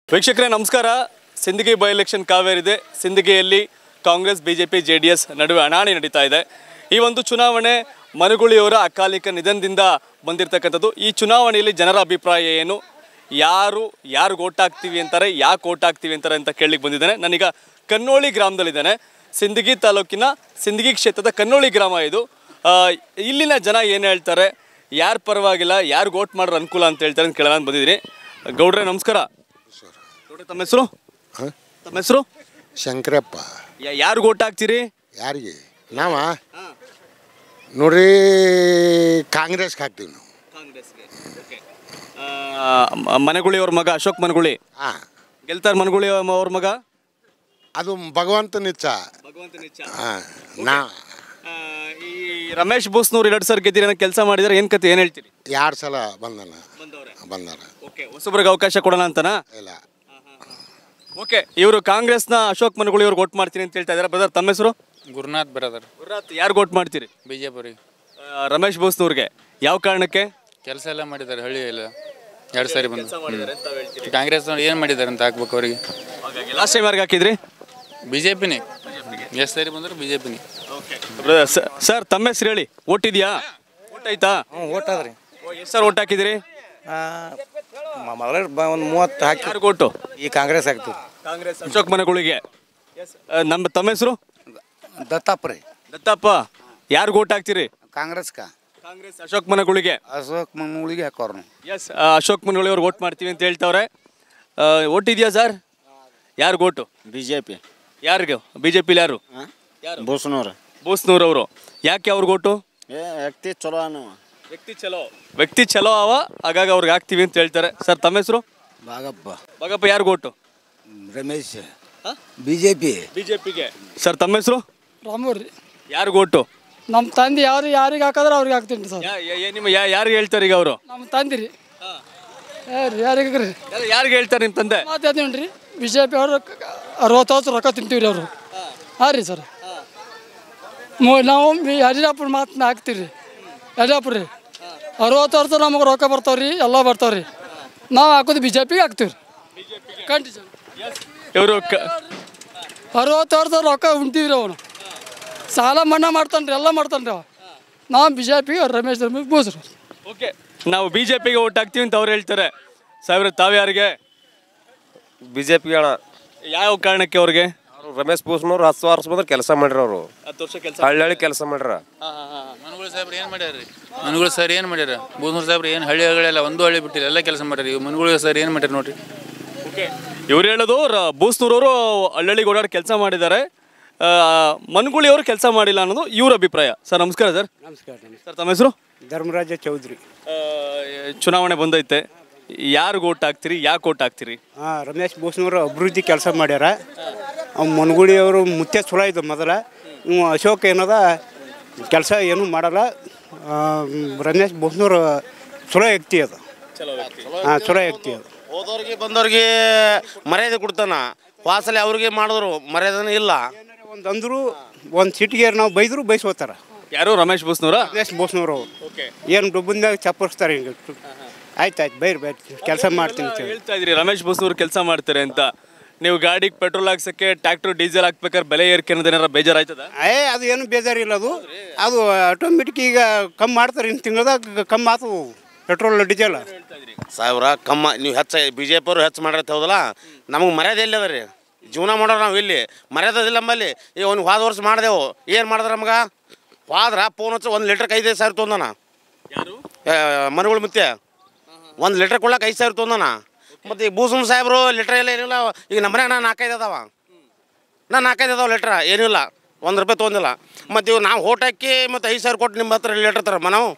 ವೀಕ್ಷಕರೇ ನಮಸ್ಕಾರ Sindagi by election ಕಾವೇರಿದೆ ಸಿಂದಗಿಯಲ್ಲಿ Congress BJP J D S ನಡುವೆ ಹಣಾಣಿ ನಡೀತಾ ಇದೆ ಈ ಒಂದು ಚುನಾವಣೆ ಮನುಗುಳಿಯವರ ಅಕಾಲಿಕ ನಿಧನದಿಂದ ಬಂದಿರತಕ್ಕಂಥದ್ದು ಈ ಚುನಾವಣೆಯಲ್ಲಿ ಜನರ ಅಭಿಪ್ರಾಯ ಏನು ಯಾರು ಯಾರು ಓಟ್ ಹಾಕ್ತೀವಿ ಅಂತಾರೆ ಯಾಕೆ ಓಟ್ ಹಾಕ್ತೀವಿ ಅಂತಾರೆ ಅಂತ ಕೇಳಲಿಕ್ಕೆ ಬಂದಿದ್ದಾನೆ ನಾನೀಗ ಕನ್ನೋಳಿ ಗ್ರಾಮದಲ್ಲಿದ್ದೇನೆ ಸಿಂದಗಿ ತಾಲೂಕಿನ ಸಿಂದಗಿ ಕ್ಷೇತ್ರದ ಕನ್ನೋಳಿ ಗ್ರಾಮ ಇದು ಆ, ಇಲ್ಲಿನ ಜನ ಏನು ಹೇಳ್ತಾರೆ ಯಾರು ಪರವಾಗಿಲ್ಲ ಯಾರು ಓಟ್ ಮಾಡೋರು ಅನುಕೂಲ ಅಂತ ಹೇಳ್ತಾರೆ ಅಂತ ಕೇಳೋಣ ಅಂತ ಬಂದಿದ್ದೀನಿ ಗೌಡ್ರೆ ನಮಸ್ಕಾರ ಗೌಡ್ರೆ ತಮ್ಮ ಹೆಸರು ಹಾಂ ತಮ್ಮ ಹೆಸರು ಶಂಕರಪ್ಪ ಯಾರು ಓಟ್ ಹಾಕ್ತೀರಿ ಯಾರಿಗೆ ನಾವ ನೋಡ್ರಿ ಕಾಂಗ್ರೆಸ್ಗೆ ಹಾಕ್ತೀವಿ ನಾವು ಕಾಂಗ್ರೆಸ್ಗೆ ಮನೆಗುಳಿ ಅವ್ರ ಮಗ ಅಶೋಕ್ ಮನಗುಳಿ ಹಾಂ ಗೆಲ್ತಾರ ಮನಗುಳಿ ಅವ್ರ ಮಗ ಅದು ಭಗವಂತನ ಇಚ್ಛ ಹಾಂ ನಾ ಈ ರಮೇಶ್ ಬೋಸ್ನವ್ರು ಎರಡು ಸರ್ ಗೆದ್ದಿರಿ ಏನೋ ಕೆಲಸ ಮಾಡಿದಾರೆ ಏನು ಕತೆ ಏನು ಹೇಳ್ತೀರಿ ಎರಡು ಸಲ ಬಂದನ ಬಂದವ್ರೆ ಬಂದಾರ ಓಕೆ ಹೊಸಬ್ರಿಗೆ ಅವಕಾಶ ಕೊಡೋಣ ಅಂತನಾ ಇಲ್ಲ ಓಕೆ ಇವರು ಕಾಂಗ್ರೆಸ್ನ ಅಶೋಕ್ ಮನಗುಳಿ ಅವ್ರಿಗೆ ಓಟ್ ಮಾಡ್ತೀನಿ ಅಂತ ಹೇಳ್ತಾ ಇದ್ದಾರೆ ಬ್ರದರ್ ತಮ್ಮ ಹೆಸರು ಗುರುನಾಥ್ ಬ್ರದರ್ ಯಾರು ಓಟ್ ಮಾಡ್ತೀರಿ ಬಿ ಜೆ ಪಿ ಆ, ರಮೇಶ್ ಬೋಸ್ನವ್ರಿಗೆ ಯಾವ ಕಾರಣಕ್ಕೆ ಕೆಲಸ ಎಲ್ಲ ಮಾಡಿದ್ದಾರೆ ಹಳ್ಳಿ ಎಲ್ಲ ಎರಡು ಸಾರಿ ಬಂದು ಕಾಂಗ್ರೆಸ್ ಏನು ಮಾಡಿದ್ದಾರೆ ಅಂತ ಹಾಕ್ಬೇಕು ಅವರಿಗೆ ಲಾಸ್ಟ್ ಟೈಮ್ ಯಾರಿಗೆ ಹಾಕಿದ್ರಿ ಬಿ ಜೆ ಪಿನೇ ಎಷ್ಟು ಸಾರಿ ಬಂದ್ರು ಬಿ ಜೆ ಪಿನೇ ಬ್ರದರ್ ಸರ್ ತಮ್ಮ ಹೆಸರು ಹೇಳಿ ಓಟ್ ಇದೆಯಾ ಓಟ್ ಆಯ್ತಾ ಹ್ಞೂ ಓಟ್ ಅದ್ರಿ ಎಷ್ಟು ಸರ್ ಓಟ್ ಹಾಕಿದ್ರಿ ಮೊದಲ ಒಂದು ಮೂವತ್ತು ಹಾಕಿ ಯಾರು ಓಟು ಈ ಕಾಂಗ್ರೆಸ್ ಹಾಕ್ತೀವಿ ಕಾಂಗ್ರೆಸ್ ಅಶೋಕ್ ಮನಗುಳಿಗೆ ಆ, ನಮ್ಮ ತಮ್ಮ ಹೆಸರು ದತ್ತಪ್ಪ ರೀ ದತ್ತಪ್ಪ ಯಾರು ಓಟ್ ಹಾಕ್ತೀರಿ ಕಾಂಗ್ರೆಸ್ಕ ಕಾಂಗ್ರೆಸ್ ಅಶೋಕ್ ಮನಗುಳಿಗೆ ಅಶೋಕ್ ಮಂಗ್ಳಿಗೆ ಹಾಕೋರು ನಾವು ಎಸ್ ಅಶೋಕ್ ಮನಗುಳಿ ಅವ್ರು ಓಟ್ ಮಾಡ್ತೀವಿ ಅಂತ ಹೇಳ್ತಾವ್ರೆ ಓಟ್ ಇದೆಯಾ ಸರ್ ಯಾರು ಓಟು ಬಿ ಜೆ ಪಿ ಯಾರಿಗೆ ಬಿ ಜೆ ಪಿಲಿ ಯಾರು ಯಾರು ಬೂಸ್ನವ್ರು ಬೋಸ್ನೂರ್ ಅವರು ಯಾಕೆ ಅವ್ರಿಗೆ ಓಟು ಏ ವ್ಯಕ್ತಿ ಚಲೋ ಅನು ವ್ಯಕ್ತಿ ಚಲೋ ವ್ಯಕ್ತಿ ಚಲೋ ಅವ ಹಾಗಾಗಿ ಅವ್ರಿಗೆ ಹಾಕ್ತೀವಿ ಅಂತ ಹೇಳ್ತಾರೆ ಸರ್ ತಮ್ಮ ಹೆಸರು ಭಾಗಪ್ಪ ಭಾಗಪ್ಪ ಯಾರಿಗೂ vote Ramesh B J P B J ಪಿಗೆ ಸರ್ ತಮ್ಮ ಹೆಸರು ರಾಮೂರಿ ಯಾರಿಗೂ ಓಟು ನಮ್ಮ ತಂದೆ ಯಾರು ಯಾರಿಗೆ ಹಾಕಿದ್ರೆ ಅವ್ರಿಗೆ ಹಾಕ್ತೀನಿ ರೀ ಸರ್ ಯಾ- ಯಾ- ಯಾ- ನಿಮ್ಮ ಯಾ- ಯಾರಿಗೆ ಹೇಳ್ತಾರೆ ಈಗ ಅವರು ನಮ್ಮ ತಂದೆ ರೀ ಯಾರು ಯಾರಿಗೆ ರೀ ಯಾರಿಗೆ ಹೇಳ್ತಾರೆ ನಿಮ್ಮ ತಂದೆ ಮಾತಾಡ್ತೀನಿ ರೀ ಬಿ ಜೆ ಪಿ ಅವರು ಅರವತ್ತು ವರ್ಷ ರೊಕ್ಕ ತಿಂತೀವಿ ರೀ ಅವರು ಹಾಂ ರೀ ಸರ್ ಮು ನಾವು ಯಡಿಯೂರಪ್ಪನ ಮಾತನ್ನ ಹಾಕ್ತೀವಿ ರೀ ಯಡಿಯೂರಪ್ಪ ರೀ ಅರವತ್ತು ವರ್ಷ ನಮಗೆ ರೊಕ್ಕ ಬರ್ತಾವೆ ರೀ ಎಲ್ಲ ಬರ್ತಾವೆ ರೀ ನಾವು ಹಾಕೋದು ಬಿ ಜೆ ಪಿಗೆ ಹಾಕ್ತೀವಿ ರೀ ಕಂಟಿ ಸರ್ ಇವರು ಅರವತ್ತು ವರ್ಷ ರೊಕ್ಕ ಉಣ್ತೀವಿ ರೀ ಅವನು ಸಾಲ ಮನ್ನಾ ಮಾಡ್ತಾನೆ ರೀ ಎಲ್ಲ ಮಾಡ್ತಾನೆ ರೀ ಅವ ನಾವು ಬಿ ಜೆ ಪಿಗೆ ರಮೇಶ್ ರಮೇಶ್ ಬೋಸ್ರು ಓಕೆ ನಾವು ಬಿ ಜೆ ಪಿಗೆ ಓಟ್ ಹಾಕ್ತೀವಿ ಅಂತ ಅವ್ರು ಹೇಳ್ತಾರೆ ಸಾವಿರ ತಾವು ಯಾರಿಗೆ ಬಿ ಜೆ ಪಿಗೆ ಅಣ್ಣ ಯಾವ ಕಾರಣಕ್ಕೆ ಅವ್ರಿಗೆ ಅವರು ರಮೇಶ್ ಪೂಸ್ನವ್ರು ಹತ್ತು ವರ್ಷ ಬಂದ್ರೆ ಕೆಲಸ ಮಾಡ್ರಿ ಅವರು ಹತ್ತು ವರ್ಷ ಕೆಲಸ ಹಳ್ಳಿ ಹಳ್ಳಿ ಕೆಲಸ ಮಾಡ್ರ ಮನುಗಳು ಸಾಹೇಬ್ರು ಏನು ಮಾಡ್ಯಾರ ರೀ ಮನುಗಳು ಸರ್ ಏನು ಮಾಡ್ಯಾರ ಬೂದ್ನೂರು ಸಾಹೇಬ್ರು ಏನು ಹಳ್ಳಿಗಳೆಲ್ಲ ಒಂದು ಹಳ್ಳಿ ಬಿಟ್ಟಿಲ್ಲ ಎಲ್ಲ ಕೆಲಸ ಮಾಡ್ಯಾರ ಇವ್ ಮನುಗಳು ಸರ್ ಏನು ಮಾಡ್ಯಾರ ನೋಡ್ರಿ ಓಕೆ ಇವ್ರು ಹೇಳೋದು ರ- ಬೂಸ್ನೂರವರು ಹಳ್ಳಿಗೆ ಓಡಾಡಿ ಕೆಲಸ ಮಾಡಿದ್ದಾರೆ ಮನ್ಗುಳಿ ಅವರು ಕೆಲಸ ಮಾಡಿಲ್ಲ ಅನ್ನೋದು ಇವ್ರ ಅಭಿಪ್ರಾಯ ಸರ್ ನಮಸ್ಕಾರ ಸರ್ ನಮಸ್ಕಾರ ಸರ್ ತಮ್ಮ ಹೆಸರು ಧರ್ಮರಾಜ ಚೌಧರಿ ಚುನಾವಣೆ ಬಂದೈತೆ ಯಾರಿಗೆ ಓಟ್ ಹಾಕ್ತೀರಿ ಯಾಕೆ ಓಟ್ ಹಾಕ್ತೀರಿ ಹಾಂ ರಮೇಶ್ ಬೋಸ್ನವರು ಅಭಿವೃದ್ಧಿ ಕೆಲಸ ಮಾಡ್ಯಾರ ಅವ್ನು ಮನಗುಳಿ ಅವರು ಮುತ್ಯ ಚಲೋ ಇದ್ದು ಮೊದಲ ಇವು ಅಶೋಕ್ ಏನದ ಕೆಲಸ ಏನೂ ಮಾಡಲ್ಲ ಆ, ರಮೇಶ್ ಬೋಸ್ನವ್ರು ಚಲೋ ವ್ಯಕ್ತಿ ಅದು ಹಾಂ ಚಲೋ ವ್ಯಕ್ತಿ ಅದು ಹೋದವ್ರಿಗೆ ಬಂದವ್ರಿಗೆ ಮರ್ಯಾದೆ ಕೊಡ್ತಾನ ವಾಸಲೆ ಅವ್ರಿಗೆ ಮಾಡಿದ್ರು ಮರ್ಯಾದೆನೇ ಇಲ್ಲ ಒಂದು ಅಂದರು ಒಂದು ಸಿಟಿಗೆ ನಾವು ಬೈದ್ರು ಬೈಸ್ಕೋತಾರ ಯಾರು ರಮೇಶ್ ಬೂಸ್ನೂರ ರಮೇಶ್ ಬೋಸ್ನವರು ಓಕೆ ಏನು ಡುಬ್ಬಂದಾಗ ಚಪ್ಪರಿಸ್ತಾರೆ ಹಿಂಗೆ ಆಯ್ತು ಆಯ್ತು ಬೈರಿ ಬೈರಿ ಕೆಲಸ ಮಾಡ್ತೀನಿ ಅಂತ ಹೇಳಿ. ಹೇಳ್ತಾ ಇದ್ರಿ ರಮೇಶ್ ಬೂಸ್ನೂರು ಕೆಲಸ ಮಾಡ್ತಾರೆ ಅಂತ ನೀವು ಗಾಡಿಗೆ ಪೆಟ್ರೋಲ್ ಹಾಕ್ಸಕ್ಕೆ ಟ್ರ್ಯಾಕ್ಟರ್ ಡೀಸೆಲ್ ಹಾಕ್ಬೇಕಾದ್ರೆ ಬೆಲೆ ಏರಿಕೆ ಅನ್ನೋದು ಏನಾರ ಬೇಜಾರಾಯ್ತದ ಏ ಅದು ಏನು ಬೇಜಾರಿಲ್ಲ ಅದು ಅದು ಆಟೋಮೆಟಿಕ್ ಈಗ ಕಮ್ಮಿ ಮಾಡ್ತಾರೆ ಇನ್ನು ತಿಂಗಳದಾಗ ಕಮ್ಮಿ ಆತು ಪೆಟ್ರೋಲ್ ಡೀಸೆಲ್ ಸಾವಿರ ಕಮ್ಮ ನೀವು ಹೆಚ್ಚ ಬಿ ಜೆ ಪಿ ಅವರು ಹೆಚ್ಚು ಮಾಡಿರತ್ತೆ ಹೌದಲ್ಲ ನಮಗೆ ಮರ್ಯಾದೆ ಎಲ್ಲಿ ಅದ ರೀ ಜೀವನ ಮಾಡೋರು ನಾವು ಇಲ್ಲಿ ಮರ್ಯಾದೆ ಇಲ್ಲ ನಮ್ಮಲ್ಲಿ ಈಗ ಅವ್ನು ಹೋದ ವರ್ಷ ಮಾಡಿದೆವು ಏನು ಮಾಡಿದ್ರೆ ನಮ್ಗೆ ಹೋದ್ರ ಫೋನ್ ಹಚ್ಚಿ ಒಂದು ಲೀಟ್ರಿಗೆ ಐದೈದು ಸಾವಿರ ತೊಂದನ ಮನೆಗಳು ಮುತ್ತೆ ಒಂದು ಲೀಟ್ರ್ ಕೊಡ್ಲಕ್ಕೆ ಐದು ಸಾವಿರ ತೊಂದನ ಮತ್ತು ಈಗ ಬೂಸುಮ್ ಸಾಹೇಬರು ಲೀಟ್ರ್ ಎಲ್ಲ ಏನಿಲ್ಲ ಈಗ ನಮ್ಮ ಮನ್ಯಾಗ ನಾನು ನಾಲ್ಕೈದು ಅದಾವ ನಾನು ನಾಲ್ಕೈದು ಅದಾವ ಲೀಟ್ರ್ ಏನಿಲ್ಲ ಒಂದು ರೂಪಾಯಿ ತೊಗೊಂದಿಲ್ಲ ಮತ್ತು ಇವು ನಾವು ಹೋಟ್ ಹಾಕಿ ಮತ್ತು ಐದು ಸಾವಿರ ಕೊಟ್ಟು ನಿಮ್ಮ ಹತ್ರ ಲೀಟ್ರ್ ತರಮ್ಮ ನಾವು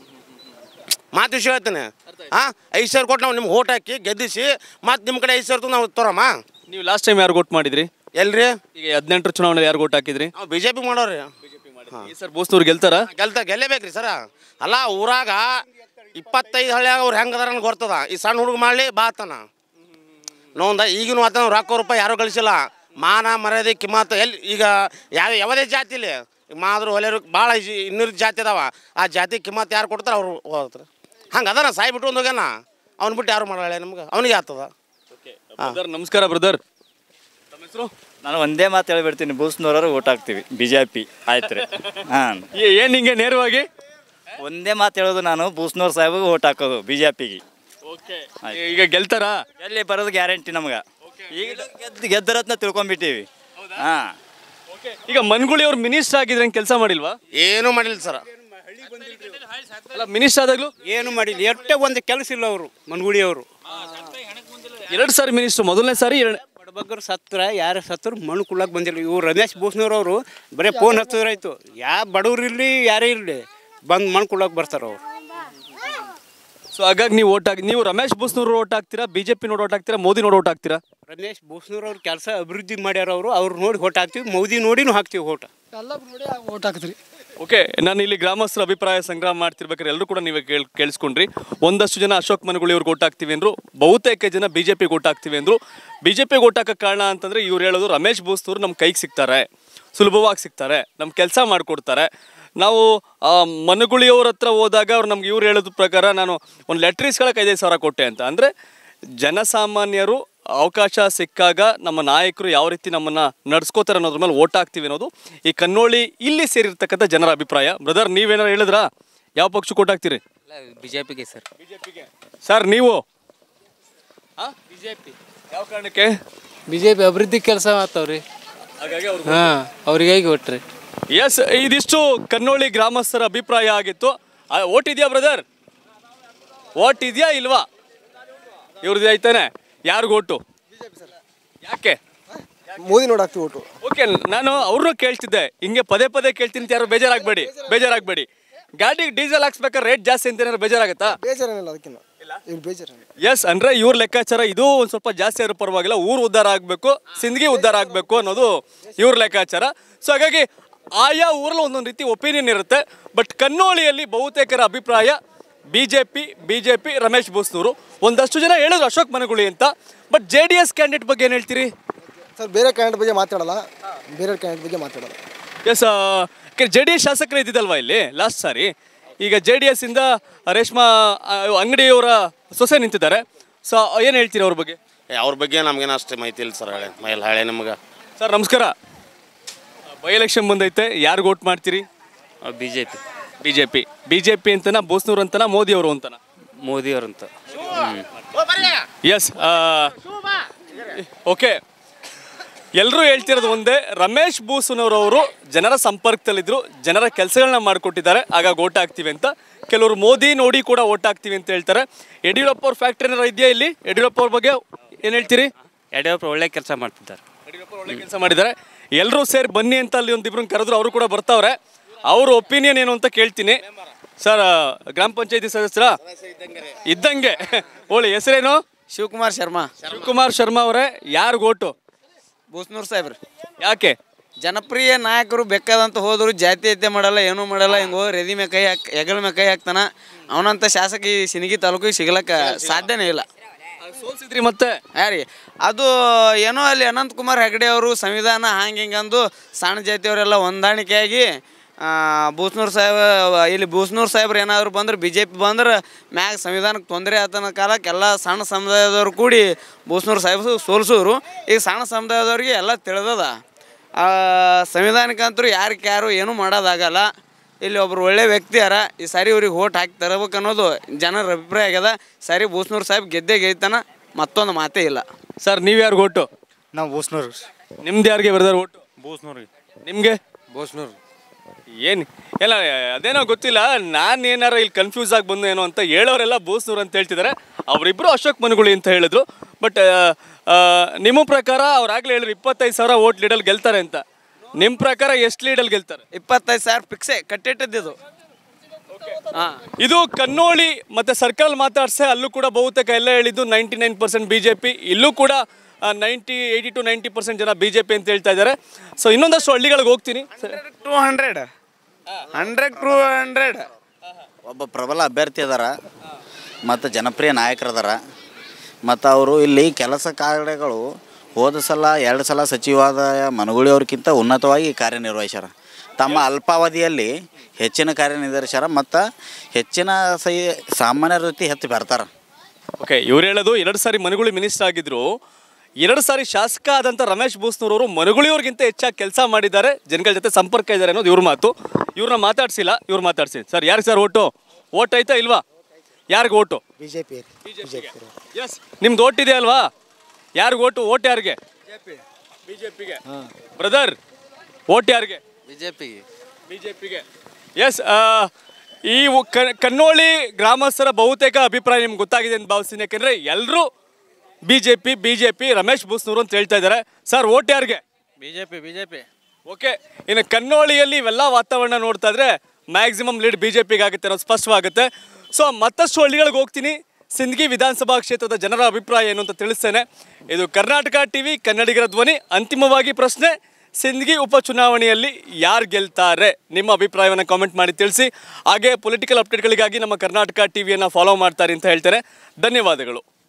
ಮಾತು ವಿಷಯ ಹೇಳ್ತೇನೆ ಹಾಂ ಐದು ಸಾವಿರ ಕೊಟ್ಟು ನಾವು ನಿಮ್ಗೆ ಓಟ್ ಹಾಕಿ ಗೆದ್ದಿಸಿ ಮತ್ತು ನಿಮ್ಮ ಕಡೆ ಐದು ಸಾವಿರ ತಂದು ನಾವು ತೋರಮ್ಮ ನೀವು ಲಾಸ್ಟ್ ಟೈಮ್ ಯಾರು ಓಟ್ ಮಾಡಿದ್ರಿ ಎಲ್ರಿ ಈಗ ಹದಿನೆಂಟರ ಚುನಾವಣೆ ಯಾರು ಓಟ್ ಹಾಕಿದ್ರಿ ನಾವು ಬಿ ಜೆ ಪಿ ಮಾಡೋರಿ ಈ ಸರ್ ಬೂಸ್ನೂರು ಗೆಲ್ತಾರ ಗೆಲ್ತ ಗೆಲ್ಲೇಬೇಕ್ರಿ ಸರ ಅಲ್ಲ ಊರಾಗ ಇಪ್ಪತ್ತೈದು ಹಳ್ಳಿಯಾಗ ಅವ್ರು ಹೆಂಗೆ ಅದಾರ ಗೊತ್ತದ ಈ ಸಣ್ಣ ಹುಡುಗ ಮಾಡಲಿ ಬಾತನ ನೋಂದ ಈಗಿನ ವಾತಾವರಣ ರೊಕ್ಕ ರೂಪಾಯಿ ಯಾರೂ ಗಳಿಸಿಲ್ಲ ಮಾನ ಮರ್ಯಾದೆ ಕಿಮ್ಮತ್ತು ಎಲ್ಲಿ ಈಗ ಯಾವ ಯಾವುದೇ ಜಾತಿಲಿ ಮಾದ್ರು ಹೊಲೆರು ಭಾಳ ಇನ್ನೂರು ಜಾತಿ ಅದಾವ ಆ ಜಾತಿ ಕಿಮ್ಮತ್ತು ಯಾರು ಕೊಡ್ತಾರೆ ಅವ್ರು ಹೋಗ್ತಾರೆ ಹಂಗೆ ಅದಾನ ಸಾಯಿ ಬಿಟ್ಟು ಒಂದು ಹೋಗ್ಯಾನ ಅವ್ನು ಬಿಟ್ಟು ಯಾರು ಮಾಡಲ್ಲ ನಮ್ಗೆ ಅವನಿಗೆ ಆಗ್ತದ ಬ್ರದರ್ ನಮಸ್ಕಾರ ಬ್ರದರ್ ನಮ್ಮ ಹೆಸರು ನಾನು ಒಂದೇ ಮಾತು ಹೇಳ್ಬಿಡ್ತೀನಿ ಬೂಸ್ನೂರವ್ರು ಓಟ್ ಹಾಕ್ತೀವಿ ಬಿ ಜೆ ಪಿ ಆಯ್ತು ರೀ ಹಾಂ ಏನು ಹಿಂಗೆ ನೇರವಾಗಿ ಒಂದೇ ಮಾತು ಹೇಳೋದು ನಾನು ಬೂಸ್ನೂರ್ ಸಾಹೇಬ್ಗೆ ಓಟ್ ಹಾಕೋದು ಬಿ ಜೆ ಪಿಗೆ ಈಗ ಗೆಲ್ತಾರಾ ಎಲ್ಲಿ ಬರೋದು ಗ್ಯಾರಂಟಿ ನಮ್ಗೆ ಈಗ ಗೆದ್ದು ಗೆದ್ದರತ್ನ ತಿಳ್ಕೊಂಬಿಟ್ಟಿವಿ ಹಾಂ ಈಗ ಮನ್ಗುಳಿ ಅವ್ರು ಮಿನಿಸ್ಟರ್ ಆಗಿದ್ರೆ ಕೆಲಸ ಮಾಡಿಲ್ವಾ ಏನೂ ಮಾಡಿಲ್ಲ ಸರ್ ಅಲ್ಲ ಮಿನಿಸ್ಟರ್ ಆದಾಗ್ಲೂ ಏನು ಮಾಡಿಲ್ಲ ಎಷ್ಟೇ ಒಂದು ಕೆಲಸ ಇಲ್ಲ ಅವರು ಮನ್ಗುಳಿ ಅವರು ಎರಡು ಸಾರಿ ಮಿನಿಸ್ಟರ್ ಮೊದಲನೇ ಸಾರಿ ಎರಡು ಬಡಬಗ್ಗರು ಸತ್ರ ಯಾರು ಸತ್ರು ಮಣ್ಣು ಕುಳ್ಳಕ್ಕೆ ಬಂದಿಲ್ಲ ಇವ್ರು ರಮೇಶ್ ಬೋಸ್ನವ್ರವರು ಬರೀ ಫೋನ್ ಹಚ್ಚಿದ್ರಾಯ್ತು ಯಾವ ಬಡವ್ರು ಇರಲಿ ಯಾರೇ ಇರಲಿ ಬಂದು ಮಣ್ಣು ಕುಳ್ಳಕ್ಕೆ ಬರ್ತಾರೆ ಅವ್ರು ಸೊ ಹಾಗಾಗಿ ನೀವು ಓಟ್ ಹಾಕಿ ನೀವು ರಮೇಶ್ ಬೂಸ್ನೂರು ಓಟ್ ಹಾಕ್ತೀರಾ ಬಿಜೆಪಿ ನೋಡಿ ಓಟ್ ಹಾಕ್ತೀರಾ ಮೋದಿ ನೋಡಿ ಓಟ್ ಹಾಕ್ತೀರಾ ರಮೇಶ್ ಬೋಸ್ನವ್ರ ಕೆಲಸ ಅಭಿವೃದ್ಧಿ ಮಾಡ್ಯಾರ ಅವರು ಅವ್ರು ನೋಡಿ ಓಟ್ ಹಾಕ್ತೀವಿ ಮೋದಿ ನೋಡಿನೂ ಹಾಕ್ತೀವಿ ಓಟ್ ಎಲ್ಲ ನೋಡಿ ಓಟ್ ಹಾಕ್ತೀರಿ ಓಕೆ ನಾನು ಇಲ್ಲಿ ಗ್ರಾಮಸ್ಥರ ಅಭಿಪ್ರಾಯ ಸಂಗ್ರಹ ಮಾಡ್ತಿರ್ಬೇಕಾದ್ರೆ ಎಲ್ಲರೂ ಕೂಡ ನೀವೇ ಕೇಳ್ ಕೇಳಿಸ್ಕೊಂಡ್ರಿ ಒಂದಷ್ಟು ಜನ ಅಶೋಕ್ ಮನಗುಳಿ ಅವ್ರಿಗೆ ಓಟ್ ಹಾಕ್ತೀವಿ ಅಂದ್ರು ಬಹುತೇಕ ಜನ ಬಿ ಜೆ ಪಿಗೆ ಓಟ್ ಹಾಕ್ತೀವಿ ಅಂದ್ರು ಬಿ ಜೆ ಪಿಗೆ ಓಟ್ ಹಾಕಕ್ಕೆ ಕಾರಣ ಅಂತಂದ್ರೆ ಇವ್ರು ಹೇಳೋದು ರಮೇಶ್ ಬೂಸ್ತೂರು ನಮ್ಮ ಕೈಗೆ ಸಿಗ್ತಾರೆ ಸುಲಭವಾಗಿ ಸಿಗ್ತಾರೆ ನಮ್ಮ ಕೆಲಸ ಮಾಡಿಕೊಡ್ತಾರೆ ನಾವು ಆ, ಮನಗುಳಿಯವ್ರ ಹತ್ರ ಹೋದಾಗ ಅವ್ರು ನಮ್ಗೆ ಇವ್ರು ಹೇಳೋದ್ರ ಪ್ರಕಾರ ನಾನು ಒಂದು ಲೆಟ್ರ್ ಇಸ್ಕೊಳಕ್ಕೆ ಐದೈದು ಸಾವಿರ ಕೊಟ್ಟೆ ಅಂತ ಅಂದರೆ ಜನಸಾಮಾನ್ಯರು ಅವಕಾಶ ಸಿಕ್ಕಾಗ ನಮ್ಮ ನಾಯಕರು ಯಾವ ರೀತಿ ನಮ್ಮನ್ನ ನಡ್ಸ್ಕೋತಾರೆ ಅನ್ನೋದ್ರ ಮೇಲೆ ಓಟ್ ಹಾಕ್ತೀವಿ ಅನ್ನೋದು ಈ ಕನ್ನೋಳಿ ಇಲ್ಲಿ ಸೇರಿರ್ತಕ್ಕಂಥ ಜನರ ಅಭಿಪ್ರಾಯ ಬ್ರದರ್ ನೀವೇನಾರು ಹೇಳಿದ್ರಾ ಯಾವ ಪಕ್ಷಕ್ಕೆ ಓಟ್ ಹಾಕ್ತೀರಿ ಬಿ ಜೆ ಪಿಗೆ ಸರ್ ಸರ್ ನೀವು ಬಿ ಜೆ ಪಿ ಯಾವ ಕಾರಣಕ್ಕೆ ಬಿ ಜೆ ಪಿ ಅಭಿವೃದ್ಧಿ ಕೆಲಸ ಆಗ್ತಾವ್ರಿ ಹಾಗಾಗಿ ಹಾಂ ಅವ್ರಿಗೆ ಒಟ್ರಿ ಎಸ್ ಇದಿಷ್ಟು ಕನ್ನೋಳಿ ಗ್ರಾಮಸ್ಥರ ಅಭಿಪ್ರಾಯ ಆಗಿತ್ತು ಓಟ್ ಇದೆಯಾ ಬ್ರದರ್ ಓಟ್ ಇದೆಯಾ ಇಲ್ವಾ ಇವ್ರದ್ದು ಐತಾನೆ ಯಾರಿಗೂ ಓಟು ಯಾಕೆ ಮೋದಿ ನೋಡಿ ಹಾಕ್ತೀವಿ ಓಟು ಓಕೆ ನಾನು ಅವ್ರನ್ನೂ ಕೇಳ್ತಿದ್ದೆ ಹಿಂಗೆ ಪದೇ ಪದೇ ಕೇಳ್ತೀನಿ ಅಂತ ಯಾರು ಬೇಜಾರಾಗಬೇಡಿ ಬೇಜಾರಾಗಬೇಡಿ ಗಾಡಿಗೆ ಡೀಸೆಲ್ ಹಾಕ್ಸ್ಬೇಕಾದ್ರೆ ರೇಟ್ ಜಾಸ್ತಿ ಅಂತ ಏನಾದ್ರು ಬೇಜಾರಾಗತ್ತಾ ಬೇಜಾರೇನಿಲ್ಲ ಅದಕ್ಕಿಂತ ಇವ್ರು ಬೇಜಾರೇನಿಲ್ಲ ಎಸ್ ಅಂದ್ರೆ ಇವ್ರ ಲೆಕ್ಕಾಚಾರ ಇದು ಒಂದು ಸ್ವಲ್ಪ ಜಾಸ್ತಿ ಆದ್ರೂ ಪರವಾಗಿಲ್ಲ ಊರು ಉದ್ಧಾರ ಆಗಬೇಕು ಸಿಂದಗಿ ಉದ್ಧಾರ ಆಗಬೇಕು ಅನ್ನೋದು ಇವ್ರ ಲೆಕ್ಕಾಚಾರ ಸೊ ಹಾಗಾಗಿ ಆಯಾ ಊರಲ್ಲಿ ಒಂದೊಂದು ರೀತಿ ಒಪಿನಿಯನ್ ಇರುತ್ತೆ ಬಟ್ ಕನ್ನೋಳಿಯಲ್ಲಿ ಬಹುತೇಕರ ಅಭಿಪ್ರಾಯ B J P B J P Ramesh Bhusanur ಒಂದಷ್ಟು ಜನ ಹೇಳಿದ್ರು ಅಶೋಕ್ ಮನಗುಳಿ ಅಂತ but J D S candidate ಬಗ್ಗೆ ಏನು ಹೇಳ್ತೀರಿ ಸರ್ ಬೇರೆ ಕ್ಯಾಂಡಿಡೇಟ್ ಬಗ್ಗೆ ಮಾತಾಡಲ್ಲ ಬೇರೆ ಕ್ಯಾಂಡಿಡೇಟ್ ಬಗ್ಗೆ ಮಾತಾಡಲ್ಲ ಎಸ್ ಜೆ ಡಿ ಎಸ್ ಶಾಸಕರು ಇದ್ದಿದ್ದಲ್ವಾ ಇಲ್ಲಿ ಲಾಸ್ಟ್ ಸಾರಿ ಈಗ ಜೆ ಡಿ ಎಸ್ ಇಂದ ರೇಷ್ಮಾ ಆ, ಅಂಗಡಿಯವರ ಸೊಸೆ ನಿಂತಿದ್ದಾರೆ ಸೊ ಏನು ಹೇಳ್ತೀರಿ ಅವ್ರ ಬಗ್ಗೆ ಅವ್ರ ಬಗ್ಗೆ ನಮ್ಗೇನು ಅಷ್ಟು ಮಾಹಿತಿ ಇಲ್ಲ ಸರ್ ಹಳೆ ಮೈಲ್ ಹಳೆ ನಮ್ಗೆ ಸರ್ ನಮಸ್ಕಾರ ಬೈ ಎಲೆಕ್ಷನ್ ಬಂದೈತೆ ಯಾರು ವೋಟ್ ಮಾಡ್ತೀರಿ B J P B J P B J P ಅಂತನ ಬೋಸ್ನೂರು ಅಂತನ ಮೋದಿ ಅವರು ಅಂತನ ಮೋದಿಯವ್ರಂತ ಎಸ್ ಓಕೆ ಎಲ್ಲರೂ ಹೇಳ್ತಿರೋದು ಒಂದೇ ರಮೇಶ್ ಬೂಸುನವರವರು ಜನರ ಸಂಪರ್ಕದಲ್ಲಿದ್ದರು ಜನರ ಕೆಲಸಗಳನ್ನ ಮಾಡಿಕೊಟ್ಟಿದ್ದಾರೆ ಆಗ ಓಟ್ ಹಾಕ್ತೀವಿ ಅಂತ ಕೆಲವರು ಮೋದಿ ನೋಡಿ ಕೂಡ ಓಟ್ ಹಾಕ್ತೀವಿ ಅಂತ ಹೇಳ್ತಾರೆ ಯಡಿಯೂರಪ್ಪ ಅವ್ರ ಫ್ಯಾಕ್ಟ್ರಿ ಏನಾರ ಇದೆಯಾ ಇಲ್ಲಿ ಯಡಿಯೂರಪ್ಪ ಅವ್ರ ಬಗ್ಗೆ ಏನು ಹೇಳ್ತೀರಿ ಯಡಿಯೂರಪ್ಪ ಒಳ್ಳೆ ಕೆಲಸ ಮಾಡ್ತಿದ್ದಾರೆ ಒಳ್ಳೆ ಕೆಲಸ ಮಾಡಿದ್ದಾರೆ ಎಲ್ಲರೂ ಸೇರಿ ಬನ್ನಿ ಅಂತ ಅಲ್ಲಿ ಒಂದಿಬ್ರನ್ನ ಕರೆದ್ರು ಅವರು ಕೂಡ ಬರ್ತಾವ್ರೆ ಅವ್ರ ಒಪಿನಿಯನ್ ಏನು ಅಂತ ಕೇಳ್ತೀನಿ ಸರ್ ಗ್ರಾಮ ಪಂಚಾಯತಿ ಸದಸ್ಯರ ಇದ್ದಂಗೆ ಓಳಿ ಹೆಸರೇನು ಶಿವಕುಮಾರ್ ಶರ್ಮಾ ಶಿವಕುಮಾರ್ ಶರ್ಮಾ ಅವರೇ ಯಾರು ಓಟು ಬೂಸ್ನೂರ್ ಸಾಹೇಬ್ರಿ ಯಾಕೆ ಜನಪ್ರಿಯ ನಾಯಕರು ಬೇಕಾದಂತ ಹೋದ್ರು ಜಾತೀಯತೆ ಮಾಡಲ್ಲ ಏನೂ ಮಾಡಲ್ಲ ಹಿಂಗೆ ಹೋಗಿ ರೆದಿ ಮೇ ಕೈ ಹಾಕ್ ಹೆಗಲ ಮೇ ಕೈ ಹಾಕ್ತಾನ ಅವನಂತ ಶಾಸಕ ಈ ಸಿನಗಿ ತಾಲೂಕಿಗೆ ಸಿಗ್ಲಕ್ಕ ಸಾಧ್ಯನೇ ಇಲ್ಲ ಸೋಲ್ಸಿದ್ರಿ ಮತ್ತೆ ಯಾರಿ ಅದು ಏನೋ ಅಲ್ಲಿ ಅನಂತ್ ಕುಮಾರ್ ಹೆಗಡೆ ಅವರು ಸಂವಿಧಾನ ಹಂಗೆ ಹಿಂಗೆ ಅಂದು ಸಣ್ಣ ಜಾತಿಯವರೆಲ್ಲ ಹೊಂದಾಣಿಕೆಯಾಗಿ ಆ, ಬೂಸ್ನೂರ್ ಸಾಹೇಬ ಇಲ್ಲಿ ಬೂಸ್ನೂರ್ ಸಾಹೇಬ್ರು ಏನಾದ್ರು ಬಂದ್ರೆ ಬಿ ಜೆ ಪಿ ಬಂದ್ರೆ ಮ್ಯಾಗ ಸಂವಿಧಾನಕ್ಕೆ ತೊಂದರೆ ಆತನ ಕಾಲಕ್ಕೆ ಎಲ್ಲ ಸಣ್ಣ ಸಮುದಾಯದವ್ರು ಕೂಡಿ ಬೂಸ್ನೂರ್ ಸಾಹೇಬ್ ಸೋಲ್ಸೋರು ಈಗ ಸಣ್ಣ ಸಮುದಾಯದವ್ರಿಗೆ ಎಲ್ಲ ತಿಳಿದದ ಆ, ಸಂವಿಧಾನಕ್ಕಂತೂ ಯಾರಿಗೆ ಯಾರು ಏನೂ ಮಾಡೋದಾಗಲ್ಲ ಇಲ್ಲಿ ಒಬ್ರು ಒಳ್ಳೆ ವ್ಯಕ್ತಿ ಯಾರ ಈ ಸಾರಿ ಇವ್ರಿಗೆ ಓಟ್ ಹಾಕಿ ತರಬೇಕು ಅನ್ನೋದು ಜನರ ಅಭಿಪ್ರಾಯ ಆಗ್ಯದ ಸಾರಿ ಬೂಸ್ನೂರ್ ಸಾಹೇಬ್ ಗೆದ್ದೇ ಗೆಯ್ತಾನ ಮತ್ತೊಂದು ಮಾತೇ ಇಲ್ಲ ಸರ್ ನೀವು ಯಾರು ಓಟು ನಾವು ಬೋಸ್ನೂರು ನಿಮ್ದು ಯಾರಿಗೆ ಬರ್ದಾರ ಓಟು ಬೋಸ್ನೂರಿಗೆ ನಿಮಗೆ ಬೋಸ್ನೂರು ಏನು ಎಲ್ಲ ಅದೇನೋ ಗೊತ್ತಿಲ್ಲ ನಾನು ಏನಾರ ಇಲ್ಲಿ ಕನ್ಫ್ಯೂಸ್ ಆಗಿ ಬಂದು ಏನೋ ಅಂತ ಹೇಳೋರೆಲ್ಲ ಬೋಸ್ನೂರು ಅಂತ ಹೇಳ್ತಿದ್ದಾರೆ ಅವರಿಬ್ಬರು ಅಶೋಕ್ ಮನುಗುಳಿ ಅಂತ ಹೇಳಿದ್ರು ಬಟ್ ನಿಮ್ಮ ಪ್ರಕಾರ ಅವ್ರು ಆಗ್ಲೇ ಹೇಳಿದ್ರು ಇಪ್ಪತ್ತೈದು ಸಾವಿರ ಓಟ್ ಲೀಡಲ್ಲಿ ಗೆಲ್ತಾರೆ ಅಂತ ನಿಮ್ಮ ಪ್ರಕಾರ ಎಷ್ಟು ಲೀಡಲ್ಲಿ ಗೆಲ್ತಾರೆ ಇಪ್ಪತ್ತೈದು ಸಾವಿರ ಫಿಕ್ಸೆ ಕಟ್ಟಿಟ್ಟಿದ್ದು ಹಾಂ ಇದು ಕನ್ನೋಳಿ ಮತ್ತೆ ಸರ್ಕಲ್ ಮಾತಾಡ್ಸೆ ಅಲ್ಲೂ ಕೂಡ ಬಹುತೇಕ ಎಲ್ಲ ಹೇಳಿದ್ದು ninety nine percent B J P ಇಲ್ಲೂ ಕೂಡ ninety eighty to ninety percent ಜನ ಬಿ ಜೆ ಪಿ ಅಂತ ಹೇಳ್ತಾ ಇದ್ದಾರೆ ಸೊ ಇನ್ನೊಂದಷ್ಟು ಹಳ್ಳಿಗಳಿಗೆ ಹೋಗ್ತೀನಿ two hundred hundred two hundred ಒಬ್ಬ ಪ್ರಬಲ ಅಭ್ಯರ್ಥಿ ಅದಾರ ಮತ್ತು ಜನಪ್ರಿಯ ನಾಯಕರದಾರ ಮತ್ತು ಅವರು ಇಲ್ಲಿ ಕೆಲಸ ಕಾರ್ಯಗಳು ಹೋದ ಸಲ ಎರಡು ಸಲ ಸಚಿವಾದ ಮನಗುಳಿಯವ್ರಿಗಿಂತ ಉನ್ನತವಾಗಿ ಕಾರ್ಯನಿರ್ವಹಿಸ್ಯಾರ ತಮ್ಮ ಅಲ್ಪಾವಧಿಯಲ್ಲಿ ಹೆಚ್ಚಿನ ಕಾರ್ಯನಿರ್ವಹಿಸ್ಯಾರ ಮತ್ತು ಹೆಚ್ಚಿನ ಸೈ ಸಾಮಾನ್ಯರ ಜೊತೆ ಹೆಚ್ಚು ಬೆರ್ತಾರ ಓಕೆ ಇವ್ರು ಹೇಳೋದು ಎರಡು ಸಾರಿ ಮನುಗುಳಿ ಮಿನಿಸ್ಟರ್ ಆಗಿದ್ರು ಎರಡು ಸಾರಿ ಶಾಸಕ ಆದಂಥ ರಮೇಶ್ ಬೂಸ್ನೂರವರು ಮನುಗುಳಿಯವ್ರಿಗಿಂತ ಹೆಚ್ಚಾಗಿ ಕೆಲಸ ಮಾಡಿದ್ದಾರೆ ಜನಗಳ ಜೊತೆ ಸಂಪರ್ಕ ಇದ್ದಾರೆ ಅನ್ನೋದು ಇವ್ರ ಮಾತು ಇವ್ರನ್ನ ಮಾತಾಡ್ಸಿಲ್ಲ ಇವ್ರು ಮಾತಾಡ್ಸಿ ಸರ್ ಯಾರಿಗೆ ಸರ್ ಓಟು ಓಟ್ ಆಯ್ತಾ ಇಲ್ವಾ ಯಾರಿಗೆ vote B J P yes ನಿಮ್ದು ಓಟ್ ಇದೆ ಅಲ್ವಾ ಯಾರಿಗೆ ಓಟು ಓಟ್ ಯಾರಿಗೆ ಬಿಜೆಪಿಗೆ ಬ್ರದರ್ ಓಟ್ ಯಾರಿಗೆ ಬಿಜೆಪಿಗೆ ಬಿಜೆಪಿಗೆ ಎಸ್ ಈ ಉ- ಕ- ಕನ್ನೋಳಿ ಗ್ರಾಮಸ್ಥರ ಬಹುತೇಕ ಅಭಿಪ್ರಾಯ ನಿಮ್ಗೆ ಗೊತ್ತಾಗಿದೆ ಅಂತ ಭಾವಿಸ್ತೀನಿ ಯಾಕೆಂದ್ರೆ ಎಲ್ಲರೂ B J P B J P Ramesh Bhusanur ಅಂತ ಹೇಳ್ತಾ ಇದ್ದಾರೆ ಸರ್ ಓಟ್ ಯಾರಿಗೆ ಬಿಜೆಪಿ ಬಿಜೆಪಿ ಓಕೆ ಇನ್ನು ಕನ್ನೋಳಿಯಲ್ಲಿ ಇವೆಲ್ಲ ವಾತಾವರಣ ನೋಡ್ತಾ ಇದ್ರೆ ಮ್ಯಾಕ್ಸಿಮಮ್ ಲೀಡ್ ಬಿ ಜೆ ಪಿಗೆ ಆಗುತ್ತೆ ಅನ್ನೋದು ಸ್ಪಷ್ಟವಾಗುತ್ತೆ ಸೊ ಮತ್ತಷ್ಟು ಹಳ್ಳಿಗಳಿಗೆ ಹೋಗ್ತೀನಿ ಸಿಂದಗಿ ವಿಧಾನಸಭಾ ಕ್ಷೇತ್ರದ ಜನರ ಅಭಿಪ್ರಾಯ ಏನು ಅಂತ ತಿಳಿಸ್ತೇನೆ ಇದು ಕರ್ನಾಟಕ ಟಿವಿ ಕನ್ನಡಿಗರ ಧ್ವನಿ ಅಂತಿಮವಾಗಿ ಪ್ರಶ್ನೆ ಸಿಂದಗಿ ಉಪಚುನಾವಣೆಯಲ್ಲಿ ಯಾರು ಗೆಲ್ತಾರೆ ನಿಮ್ಮ ಅಭಿಪ್ರಾಯವನ್ನು ಕಾಮೆಂಟ್ ಮಾಡಿ ತಿಳಿಸಿ ಹಾಗೆ ಪೊಲಿಟಿಕಲ್ ಅಪ್ಡೇಟ್ಗಳಿಗಾಗಿ ನಮ್ಮ ಕರ್ನಾಟಕ ಟಿವಿಯನ್ನು ಫಾಲೋ ಮಾಡ್ತಾರೆ ಅಂತ ಹೇಳ್ತಾರೆ ಧನ್ಯವಾದಗಳು